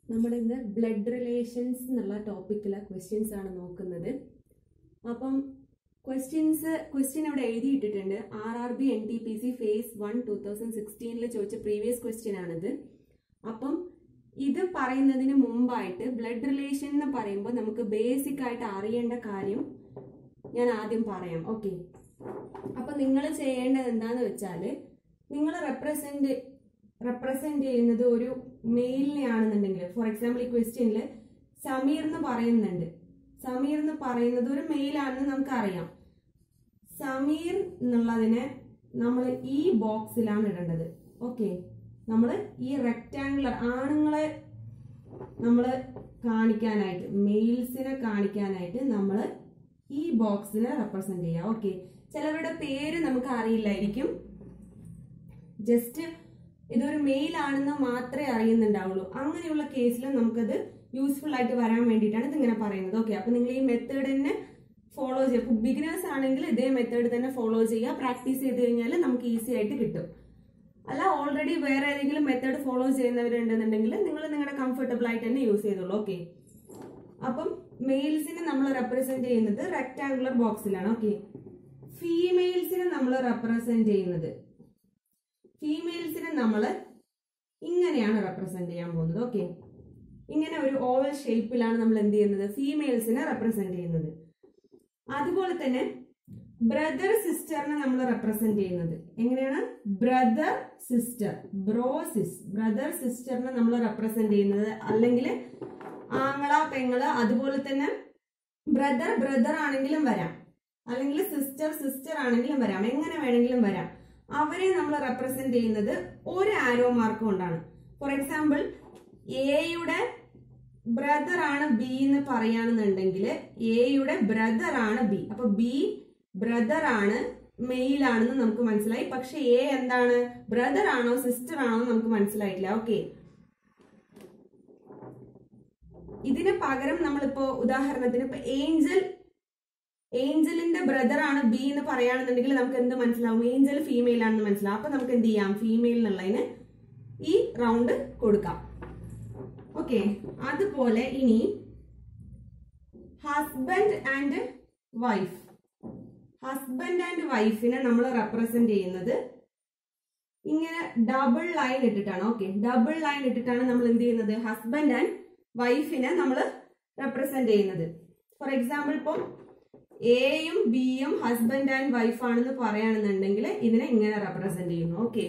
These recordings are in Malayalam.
നമ്മൾ ഇന്ന് ബ്ലഡ് റിലേഷൻസ് എന്നുള്ള ടോപ്പിക്കിലെ ക്വസ്റ്റ്യൻസ് ആണ് നോക്കുന്നത് അപ്പം ക്വസ്റ്റ്യൻസ് ക്വസ്റ്റ്യൻ അവിടെ എഴുതിയിട്ടിട്ടുണ്ട് R R B N T P C phase one two thousand സിക്സ്റ്റീനിൽ ചോദിച്ച പ്രീവിയസ് ക്വസ്റ്റ്യൻ ആണിത് അപ്പം ഇത് പറയുന്നതിന് മുമ്പായിട്ട് ബ്ലഡ് റിലേഷൻ എന്ന് പറയുമ്പോൾ നമുക്ക് ബേസിക് ആയിട്ട് അറിയേണ്ട കാര്യം ഞാൻ ആദ്യം പറയാം ഓക്കെ അപ്പൊ നിങ്ങൾ ചെയ്യേണ്ടത് എന്താന്ന് വെച്ചാല് നിങ്ങൾ റെപ്രസെന്റ് റെപ്രസെന്റ് ചെയ്യുന്നത് ഒരു മെയിലിനെ ആണെന്നുണ്ടെങ്കിൽ ഫോർ എക്സാമ്പിൾ ഈ ക്വസ്റ്റ്യനിൽ സമീർ എന്ന് പറയുന്നുണ്ട് സമീർ എന്ന് പറയുന്നത് ഒരു മെയിലാണെന്ന് നമുക്ക് അറിയാം സമീർ എന്നുള്ളതിനെ നമ്മൾ ഈ ബോക്സിലാണ് ഇടേണ്ടത് ഓക്കെ നമ്മൾ ഈ റെക്റ്റാങ്കുലർ ആണുങ്ങളെ നമ്മൾ കാണിക്കാനായിട്ട് മെയിൽസിനെ കാണിക്കാനായിട്ട് നമ്മൾ ഈ ബോക്സിനെ റെപ്രസെന്റ് ചെയ്യാം ഓക്കെ ചിലവരുടെ പേര് നമുക്ക് അറിയില്ലായിരിക്കും ജസ്റ്റ് ഇതൊരു മെയിൽ ആണെന്ന് മാത്രമേ അറിയുന്നുണ്ടാവുള്ളൂ അങ്ങനെയുള്ള കേസിൽ നമുക്കത് യൂസ്ഫുൾ ആയിട്ട് വരാൻ വേണ്ടിയിട്ടാണ് ഇതിങ്ങനെ പറയുന്നത് ഓക്കെ അപ്പൊ നിങ്ങൾ ഈ മെത്തേഡ് തന്നെ ഫോളോ ചെയ്യുക ബിഗിനേഴ്സ് ആണെങ്കിൽ ഇതേ മെത്തേഡ് തന്നെ ഫോളോ ചെയ്യുക പ്രാക്ടീസ് ചെയ്ത് കഴിഞ്ഞാൽ നമുക്ക് ഈസി ആയിട്ട് കിട്ടും അല്ല ഓൾറെഡി വേറെ ഏതെങ്കിലും മെത്തേഡ് ഫോളോ ചെയ്യുന്നവരുണ്ടെന്നുണ്ടെങ്കിൽ നിങ്ങൾ നിങ്ങളുടെ കംഫർട്ടബിൾ ആയിട്ട് തന്നെ യൂസ് ചെയ്തോളൂ ഓക്കെ അപ്പം മെയിൽസിനെ നമ്മൾ റെപ്രസെന്റ് ചെയ്യുന്നത് റെക്ടാങ്കുലർ ബോക്സിലാണ് ഓക്കെ ഫീമെയിൽസിനെ നമ്മൾ റെപ്രസെന്റ് ചെയ്യുന്നത് ഫീമെയിൽസിനെ നമ്മൾ ഇങ്ങനെയാണ് റെപ്രസെന്റ് ചെയ്യാൻ പോകുന്നത് ഓക്കെ ഇങ്ങനെ ഒരു ഓവൽ ഷേപ്പിലാണ് നമ്മൾ എന്ത് ചെയ്യുന്നത് ഫീമെയിൽസിനെ റെപ്രസെന്റ് ചെയ്യുന്നത് അതുപോലെ തന്നെ ബ്രദർ സിസ്റ്ററിനെ നമ്മൾ റെപ്രസെന്റ് ചെയ്യുന്നത് എങ്ങനെയാണ് brother sister bro sis brother സിസ്റ്ററിനെ നമ്മൾ റെപ്രസെന്റ് ചെയ്യുന്നത് അല്ലെങ്കിൽ ആങ്ങള പെങ്ങള് അതുപോലെ തന്നെ ബ്രദർ ബ്രദർ ആണെങ്കിലും വരാം അല്ലെങ്കിൽ സിസ്റ്റർ സിസ്റ്റർ ആണെങ്കിലും വരാം എങ്ങനെ വേണമെങ്കിലും വരാം അവരെ നമ്മൾ റെപ്രസെന്റ് ചെയ്യുന്നത് ഒരു ആരോ മാർക്ക് കൊണ്ടാണ് ഫോർ എക്സാമ്പിൾ എയുടെ ബ്രദർ ആണ് ബി എന്ന് പറയുകയാണെന്നുണ്ടെങ്കിൽ എയുടെ ബ്രദർ ആണ് ബി അപ്പൊ ബി ബ്രദർ ആണ് മെയിൽ ആണെന്ന് നമുക്ക് മനസ്സിലായി പക്ഷെ എ എന്താണ് ബ്രദർ ആണോ സിസ്റ്റർ ആണോ എന്ന് നമുക്ക് മനസ്സിലായിട്ടില്ല ഓക്കെ ഇതിന് പകരം നമ്മളിപ്പോ ഉദാഹരണത്തിന് ഇപ്പൊ ഏഞ്ചൽ ഏഞ്ചലിന്റെ ബ്രദർ ആണ് ബി എന്ന് പറയുകയാണെന്നുണ്ടെങ്കിൽ നമുക്ക് എന്ത് മനസ്സിലാവും ഏഞ്ചൽ ഫീമെയിൽ ആണെന്ന് മനസ്സിലാവും അപ്പൊ നമുക്ക് എന്ത് ചെയ്യാം ഫീമെയിൽ എന്നുള്ളതിന് ഈ റൗണ്ട് കൊടുക്കാം ഓക്കെ അതുപോലെ ഇനി husband and wife husband and വൈഫിനെ നമ്മൾ റെപ്രസെന്റ് ചെയ്യുന്നത് ഇങ്ങനെ ഡബിൾ ലൈൻ ഇട്ടിട്ടാണ് ഓക്കെ ഡബിൾ ലൈൻ ഇട്ടിട്ടാണ് നമ്മൾ എന്ത് ചെയ്യുന്നത് ഹസ്ബൻഡ് ആൻഡ് വൈഫിനെ നമ്മൾ റെപ്രസെന്റ് ചെയ്യുന്നത് ഫോർ എക്സാമ്പിൾ ഇപ്പം എയും ബിയും ഹസ്ബൻഡ് ആൻഡ് വൈഫ് ആണെന്ന് പറയുകയാണെന്നുണ്ടെങ്കിൽ ഇതിനെ ഇങ്ങനെ റെപ്രസെന്റ് ചെയ്യുന്നു ഓക്കെ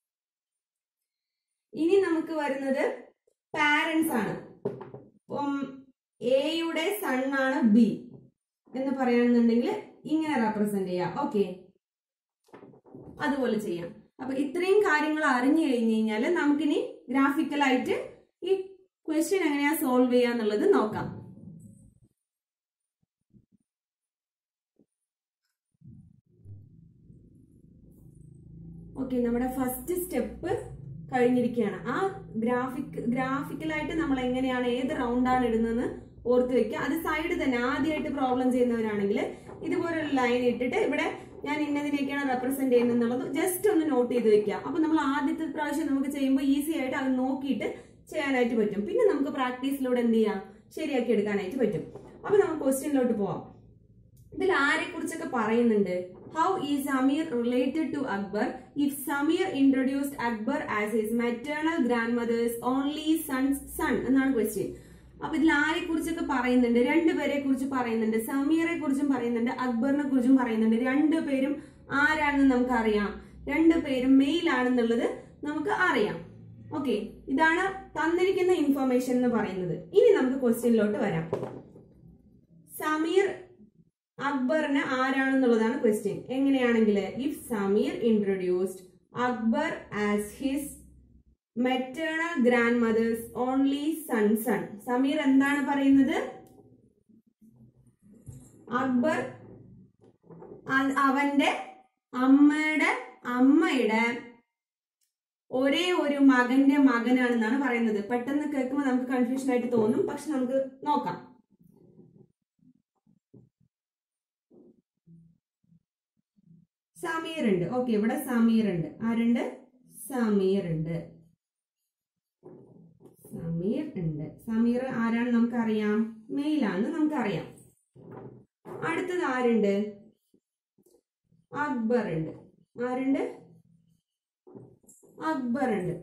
ഇനി നമുക്ക് വരുന്നത് പാരൻസ് ആണ് ഇപ്പം എയുടെ സൺ ആണ് ബി എന്ന് പറയുകയാണെന്നുണ്ടെങ്കിൽ ഇങ്ങനെ റെപ്രസെന്റ് ചെയ്യാം ഓക്കെ അതുപോലെ ചെയ്യാം അപ്പൊ ഇത്രയും കാര്യങ്ങൾ അറിഞ്ഞു കഴിഞ്ഞു കഴിഞ്ഞാൽ നമുക്കിനി ഗ്രാഫിക്കലായിട്ട് ഈ ക്വസ്റ്റ്യൻ എങ്ങനെയാ സോൾവ് ചെയ്യാന്നുള്ളത് നോക്കാം ഓക്കെ നമ്മുടെ ഫസ്റ്റ് സ്റ്റെപ്പ് കഴിഞ്ഞിരിക്കുകയാണ് ആ ഗ്രാഫിക് ഗ്രാഫിക്കലായിട്ട് നമ്മൾ എങ്ങനെയാണ് ഏത് റൗണ്ടാണ് ഇടുന്നതെന്ന് ഓർത്ത് വെക്കുക അത് സൈഡ് തന്നെ ആദ്യമായിട്ട് പ്രോബ്ലം ചെയ്യുന്നവരാണെങ്കിൽ ഇതുപോലൊരു ലൈൻ ഇട്ടിട്ട് ഇവിടെ ഞാൻ ഇന്നതിനെയൊക്കെയാണ് റെപ്രസെന്റ് ചെയ്യുന്നത് എന്നുള്ളത് ജസ്റ്റ് ഒന്ന് നോട്ട് ചെയ്ത് വെക്കുക അപ്പൊ നമ്മൾ ആദ്യത്തെ പ്രാവശ്യം നമുക്ക് ചെയ്യുമ്പോൾ ഈസി ആയിട്ട് അത് നോക്കിയിട്ട് ചെയ്യാനായിട്ട് പറ്റും പിന്നെ നമുക്ക് പ്രാക്ടീസിലൂടെ എന്ത് ചെയ്യാം ശരിയാക്കി എടുക്കാനായിട്ട് പറ്റും അപ്പൊ നമുക്ക് ക്വസ്റ്റ്യനിലോട്ട് പോവാം ഇതിൽ ആരെ കുറിച്ചൊക്കെ പറയുന്നുണ്ട് ഹൗ ഈ Sameer related to Akbar if Sameer introduced Akbar as his maternal grand mother's only sons son എന്നാണ് ക്വസ്റ്റ്യൻ അപ്പൊ ഇതിൽ ആരെ കുറിച്ചൊക്കെ പറയുന്നുണ്ട് രണ്ടുപേരെ കുറിച്ച് പറയുന്നുണ്ട് സമീറെ കുറിച്ചും പറയുന്നുണ്ട് അക്ബറിനെ കുറിച്ചും പറയുന്നുണ്ട് രണ്ടുപേരും ആരാണെന്ന് നമുക്ക് അറിയാം രണ്ടുപേരും മെയിൽ ആണെന്നുള്ളത് നമുക്ക് അറിയാം ഓക്കെ ഇതാണ് തന്നിരിക്കുന്ന ഇൻഫർമേഷൻ എന്ന് പറയുന്നത് ഇനി നമുക്ക് ക്വസ്റ്റ്യനിലോട്ട് വരാം സമീർ അക്ബറിന് ആരാണെന്നുള്ളതാണ് ക്വസ്റ്റ്യൻ എങ്ങനെയാണെങ്കിൽ if Sameer introduced Akbar as his maternal grand mother's only son son Sameer എന്താണ് പറയുന്നത് അക്ബർ അവന്റെ അമ്മയുടെ അമ്മയുടെ ഒരേ ഒരു മകന്റെ മകനാണെന്നാണ് പറയുന്നത് പെട്ടെന്ന് കേൾക്കുമ്പോൾ നമുക്ക് കൺഫ്യൂഷൻ ആയിട്ട് തോന്നും പക്ഷെ നമുക്ക് നോക്കാം സമീർ ഉണ്ട് ഓക്കെ ഇവിടെ സമീർ ഉണ്ട് ആരുണ്ട് സമീർ ഉണ്ട് സമീർ ഉണ്ട് സമീർ ആരാണ് നമുക്കറിയാം മെയിലാണെന്ന് നമുക്കറിയാം അടുത്തത് ആരുണ്ട് അക്ബർ ഉണ്ട് ആരുണ്ട് അക്ബർ ഉണ്ട്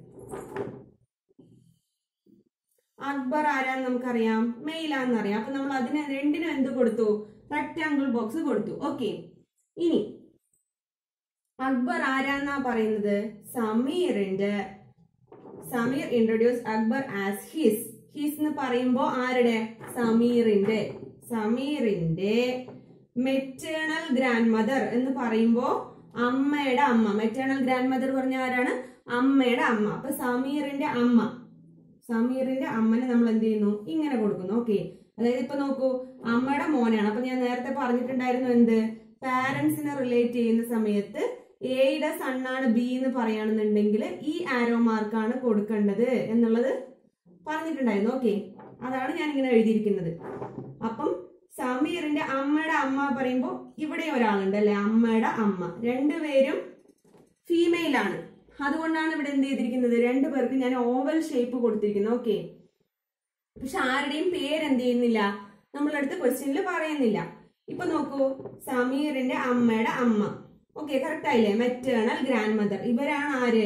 അക്ബർ ആരാന്ന് നമുക്കറിയാം മെയിലാന്ന് അറിയാം അപ്പൊ നമ്മൾ അതിന് രണ്ടിനും എന്ത് കൊടുത്തു റെക്ടാങ്കിൾ ബോക്സ് കൊടുത്തു ഓക്കെ ഇനി അക്ബർ ആരാന്നാ പറയുന്നത് സമീറിന്റെ Sameer introduce Akbar as his his എന്ന് പറയുമ്പോ ആരുടെ സമീറിന്റെ സമീറിന്റെ മെറ്റേണൽ ഗ്രാൻഡ് മദർ എന്ന് പറയുമ്പോ അമ്മയുടെ അമ്മ മെറ്റേണൽ ഗ്രാൻഡ് മദർ പറഞ്ഞ ആരാണ് അമ്മയുടെ അമ്മ അപ്പൊ സമീറിന്റെ അമ്മ സമീറിന്റെ അമ്മനെ നമ്മൾ എന്ത് ചെയ്യുന്നു ഇങ്ങനെ കൊടുക്കുന്നു ഓക്കെ അതായത് ഇപ്പൊ നോക്കൂ അമ്മയുടെ മോനാണ് അപ്പൊ ഞാൻ നേരത്തെ പറഞ്ഞിട്ടുണ്ടായിരുന്നു എന്ത് പാരന്റ്സിനെ റിലേറ്റ് ചെയ്യുന്ന സമയത്ത് എയുടെ സണ്ണാണ് ബി എന്ന് പറയുകയാണെന്നുണ്ടെങ്കിൽ ഈ ആരോ മാർക്കാണ് കൊടുക്കേണ്ടത് എന്നുള്ളത് പറഞ്ഞിട്ടുണ്ടായിരുന്നു ഓക്കെ അതാണ് ഞാൻ ഇങ്ങനെ എഴുതിയിരിക്കുന്നത് അപ്പം സമീറിന്റെ അമ്മയുടെ അമ്മ പറയുമ്പോൾ ഇവിടെ ഒരാളുണ്ട് അല്ലെ അമ്മയുടെ അമ്മ രണ്ടുപേരും ഫീമെയിൽ ആണ് അതുകൊണ്ടാണ് ഇവിടെ എന്ത് ചെയ്തിരിക്കുന്നത് രണ്ടു പേർക്ക് ഞാൻ ഓവൽ ഷേപ്പ് കൊടുത്തിരിക്കുന്നത് ഓക്കെ പക്ഷെ ആരുടെയും പേര് എന്ത് ചെയ്യുന്നില്ല നമ്മളടുത്ത് ക്വസ്റ്റ്യനിൽ പറയുന്നില്ല ഇപ്പൊ നോക്കൂ സമീറിന്റെ അമ്മയുടെ അമ്മ ഓക്കെ കറക്റ്റ് ആയില്ലേ മെറ്റേണൽ ഗ്രാൻഡ് മദർ ഇവരാണ് ആര്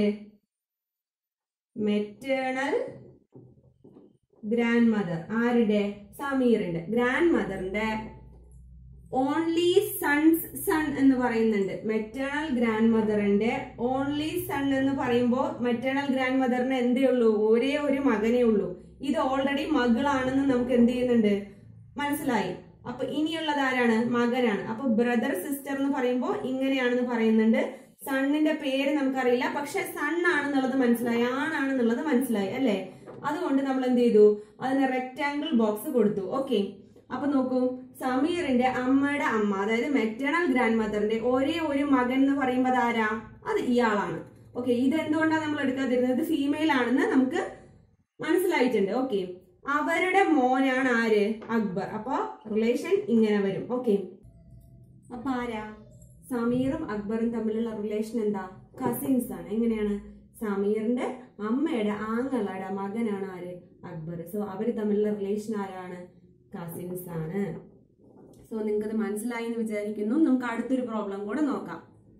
മെറ്റേണൽ ഗ്രാൻഡ് മദർ ആരുടെ സമീറിന്റെ ഗ്രാൻഡ് മദറിന്റെ ഓൺലി സൺസ് സൺ എന്ന് പറയുന്നുണ്ട് മെറ്റേണൽ ഗ്രാൻഡ് മദറിന്റെ ഓൺലി സൺ എന്ന് പറയുമ്പോൾ മെറ്റേണൽ ഗ്രാൻഡ് മദറിന് എന്തേ ഉള്ളൂ ഒരേ ഒരു മകനേ ഉള്ളൂ ഇത് ഓൾറെഡി മകളാണെന്ന് നമുക്ക് എന്ത് ചെയ്യുന്നുണ്ട് മനസ്സിലായി അപ്പൊ ഇനിയുള്ളത് ആരാണ് മകനാണ് അപ്പൊ ബ്രദർ സിസ്റ്റർ എന്ന് പറയുമ്പോൾ ഇങ്ങനെയാണെന്ന് പറയുന്നുണ്ട് സണ്ണിന്റെ പേര് നമുക്കറിയില്ല പക്ഷെ സൺ ആണെന്നുള്ളത് മനസ്സിലായി ആണാണെന്നുള്ളത് മനസ്സിലായി അല്ലേ അതുകൊണ്ട് നമ്മൾ എന്ത് ചെയ്തു അതിന് റെക്ടാങ്കിൾ ബോക്സ് കൊടുത്തു ഓക്കെ അപ്പൊ നോക്കൂ സമീറിന്റെ അമ്മയുടെ അമ്മ അതായത് മെറ്റേണൽ ഗ്രാൻഡ് മദറിന്റെ ഒരേ ഒരു മകൻ എന്ന് പറയുമ്പോൾ അതാരാ അത് ഇയാളാണ് ഓക്കെ ഇത് എന്തുകൊണ്ടാണ് നമ്മൾ എടുക്കാതിരുന്നത് ഫീമെയിൽ ആണെന്ന് നമുക്ക് മനസ്സിലായിട്ടുണ്ട് ഓക്കെ അവരുടെ മോനാണ് ആര് അക്ബർ അപ്പൊ റിലേഷൻ ഇങ്ങനെ വരും ഓക്കെ അപ്പൊ ആരാ സമീറും അക്ബറും തമ്മിലുള്ള റിലേഷൻ എന്താ കസിൻസ് ആണ് എങ്ങനെയാണ് സമീറിന്റെ അമ്മയുടെ ആങ്ങളുടെ മകനാണ് ആര് അക്ബർ സോ അവർ തമ്മിലുള്ള റിലേഷൻ ആരാണ് കസിൻസ് ആണ് സോ നിങ്ങൾക്കത് മനസ്സിലായി എന്ന് വിചാരിക്കുന്നു നമുക്ക് അടുത്തൊരു പ്രോബ്ലം കൂടെ നോക്കാം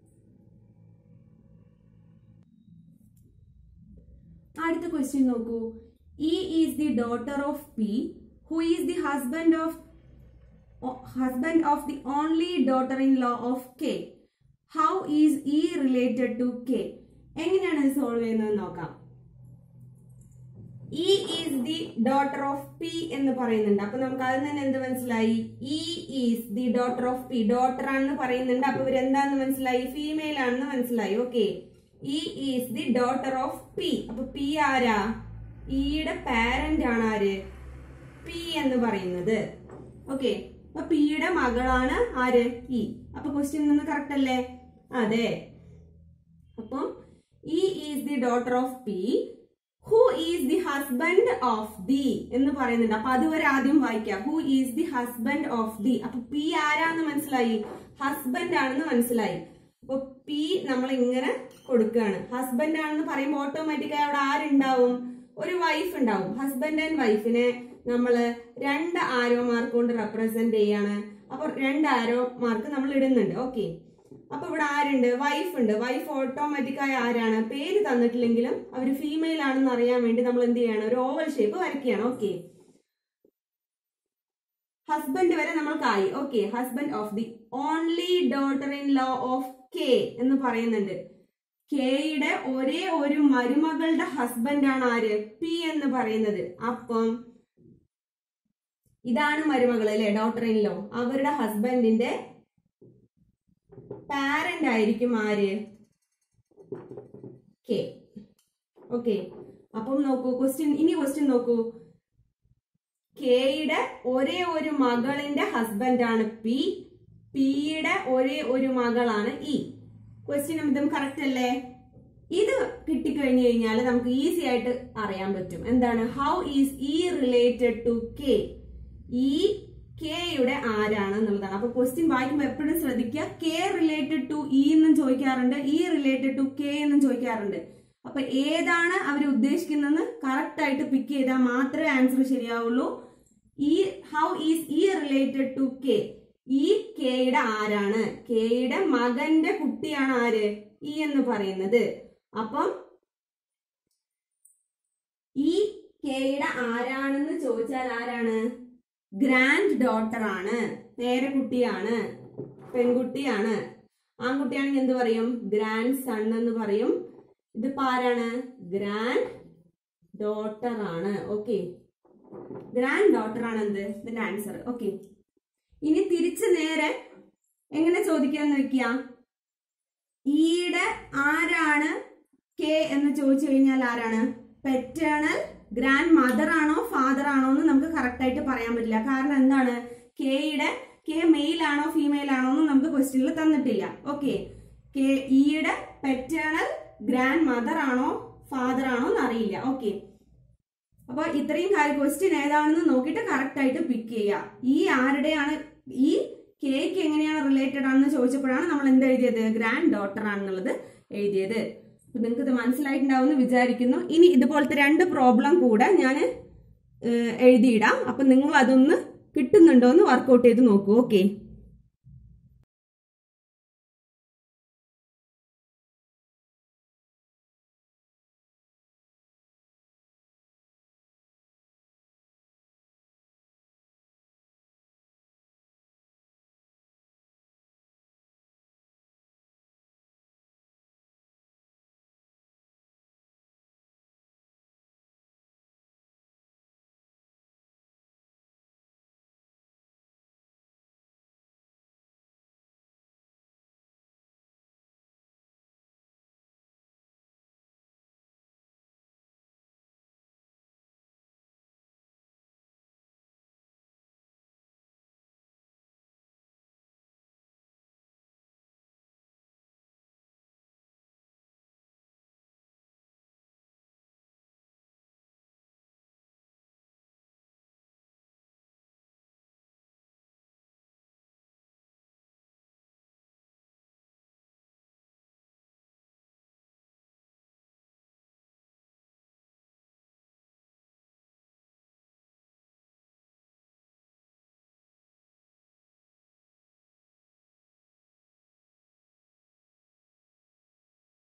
അടുത്ത ക്വസ്റ്റ്യൻ നോക്കൂ E is the daughter of P who is the husband of husband of the only daughter in law of K how is E related to K എങ്ങനെയാണ് ഇത് സോൾവ് ചെയ്യുന്നത് നോക്കാം E is the daughter of P എന്ന് പറയുന്നുണ്ട് അപ്പൊ നമുക്ക് അതിൽ നിന്ന് എന്ത് മനസ്സിലായി E is the daughter of P daughter ആണെന്ന് പറയുന്നുണ്ട് അപ്പൊ ഇവരെന്താന്ന് മനസ്സിലായി ഫീമെയിൽ ആണെന്ന് മനസ്സിലായി okay E is the daughter of P അപ്പൊ പി ആരാ ഇയുടെ പാരന്റ് ആണ് ആര് പി എന്ന് പറയുന്നത് ഓക്കെ അപ്പൊ പിയുടെ മകളാണ് ആര് ഇ അപ്പൊ ക്വസ്റ്റ്യൻ നിന്ന് കറക്റ്റ് അല്ലേ അതെ അപ്പം E is the daughter of P who is the husband of the എന്ന് പറയുന്നുണ്ട് അപ്പൊ അതുവരെ ആദ്യം വായിക്കാം who is the husband of the അപ്പൊ പി ആരാന്ന് മനസ്സിലായി ഹസ്ബൻഡ് ആണെന്ന് മനസ്സിലായി അപ്പൊ പി നമ്മൾ ഇങ്ങനെ കൊടുക്കുകയാണ് ഹസ്ബൻഡ് ആണെന്ന് പറയുമ്പോൾ ഓട്ടോമാറ്റിക്കായി അവിടെ ആരുണ്ടാവും ഒരു വൈഫ് ഉണ്ടാവും ഹസ്ബൻഡ് ആൻഡ് വൈഫിനെ നമ്മൾ രണ്ട് ആരോ മാർക്ക് കൊണ്ട് റെപ്രസെന്റ് ചെയ്യാണ് അപ്പൊ രണ്ട് ആരോ മാർക്ക് നമ്മൾ ഇടുന്നുണ്ട് ഓക്കെ അപ്പൊ ഇവിടെ ആരുണ്ട് വൈഫ് ഉണ്ട് വൈഫ് ഓട്ടോമാറ്റിക്കായി ആരാണ് പേര് തന്നിട്ടില്ലെങ്കിലും അവർ ഫീമെയിൽ ആണെന്ന് അറിയാൻ വേണ്ടി നമ്മൾ എന്ത് ചെയ്യാണ് ഒരു ഓവൽ ഷേപ്പ് വരയ്ക്കുകയാണ് ഓക്കെ ഹസ്ബൻഡ് വരെ നമ്മൾക്കായി okay husband of the only daughter in law of K എന്ന് പറയുന്നുണ്ട് കെയുടെ ഒരേ ഒരു മരുമകളുടെ ഹസ്ബൻഡ് ആണ് ആര് പി എന്ന് പറയുന്നത് അപ്പം ഇതാണ് മരുമകൾ അല്ലെ ഡോട്ടർ ഇൻ ലോ അവരുടെ ഹസ്ബൻഡിന്റെ പാരന്റ് ആയിരിക്കും ആര് കെ ഓക്കെ അപ്പം നോക്കൂ ക്വസ്റ്റ്യൻ ഇനി ക്വസ്റ്റ്യൻ നോക്കൂ കെയുടെ ഒരേ ഒരു മകളിന്റെ ഹസ്ബൻഡ് ആണ് പി പിയുടെ ഒരേ ഒരു മകളാണ് ഇ ക്വസ്റ്റ്യൻ ഇതും കറക്റ്റ് അല്ലേ ഇത് കിട്ടിക്കഴിഞ്ഞു കഴിഞ്ഞാൽ നമുക്ക് ഈസി ആയിട്ട് അറിയാൻ പറ്റും എന്താണ് how is E related to K ഈ കെയുടെ ആരാണ് എന്നുള്ളതാണ് അപ്പൊ ക്വസ്റ്റ്യൻ വായിക്കുമ്പോൾ എപ്പോഴും ശ്രദ്ധിക്കുക കെ റിലേറ്റഡ് ടു ഇ എന്നും ചോദിക്കാറുണ്ട് ഇ റിലേറ്റഡ് ടു കെ എന്നും ചോദിക്കാറുണ്ട് അപ്പൊ ഏതാണ് അവർ ഉദ്ദേശിക്കുന്നതെന്ന് കറക്റ്റ് ആയിട്ട് പിക്ക് ചെയ്താൽ മാത്രമേ ആൻസർ ശരിയാവുള്ളൂ ഈ how is E related to K ഈ കെയുടെ ആരാണ് കെയുടെ മകന്റെ കുട്ടിയാണ് ആര് ഈ എന്ന് പറയുന്നത് അപ്പം ഈ കെയുടെ ആരാണെന്ന് ചോദിച്ചാൽ ആരാണ് ഗ്രാൻഡ് ഡോട്ടർ ആണ് പേരക്കുട്ടിയാണ് പെൺകുട്ടിയാണ് ആൺകുട്ടിയാണെങ്കിൽ എന്ത് പറയും ഗ്രാൻഡ് സൺ എന്ന് പറയും ഇതിപ്പോ ആരാണ് ഗ്രാൻഡ് ഡോട്ടർ ആണ് ഓക്കെ ഗ്രാൻഡ് ഡോട്ടർ ആണ് എന്ത് ഇതിന്റെ ആൻസർ ഓക്കെ ഇനി തിരിച്ച് നേരെ എങ്ങനെ ചോദിക്കാന്ന് വെക്കുക ഈയുടെ ആരാണ് കെ എന്ന് ചോദിച്ചു കഴിഞ്ഞാൽ ആരാണ് പെറ്റേണൽ ഗ്രാൻഡ് മദർ ആണോ ഫാദർ ആണോ എന്ന് നമുക്ക് കറക്റ്റ് ആയിട്ട് പറയാൻ പറ്റില്ല കാരണം എന്താണ് കെയുടെ കെ മെയിൽ ആണോ ഫീമെയിൽ ആണോ എന്ന് നമുക്ക് ക്വസ്റ്റ്യനിൽ തന്നിട്ടില്ല ഓക്കെ കെ ഈയുടെ പെറ്റേണൽ ഗ്രാൻഡ് മദർ ആണോ ഫാദർ ആണോ എന്ന് അറിയില്ല ഓക്കെ അപ്പൊ ഇത്രയും കാര്യം ക്വസ്റ്റ്യൻ ഏതാണെന്ന് നോക്കിയിട്ട് കറക്റ്റ് ആയിട്ട് പിക്ക് ചെയ്യുക ഈ ആരുടെയാണ് ഈ കേക്ക് എങ്ങനെയാണ് റിലേറ്റഡ് ആണെന്ന് ചോദിച്ചപ്പോഴാണ് നമ്മൾ എന്ത് എഴുതിയത് ഗ്രാൻഡ് ഡോട്ടർ ആണെന്നുള്ളത് എഴുതിയത് അപ്പൊ നിങ്ങൾക്ക് ഇത് മനസ്സിലായിട്ടുണ്ടാവും എന്ന് വിചാരിക്കുന്നു ഇനി ഇതുപോലത്തെ രണ്ട് പ്രോബ്ലം കൂടെ ഞാൻ എഴുതിയിടാം അപ്പൊ നിങ്ങൾ അതൊന്ന് കിട്ടുന്നുണ്ടോ എന്ന് വർക്കൗട്ട് ചെയ്ത് നോക്കൂ ഓക്കെ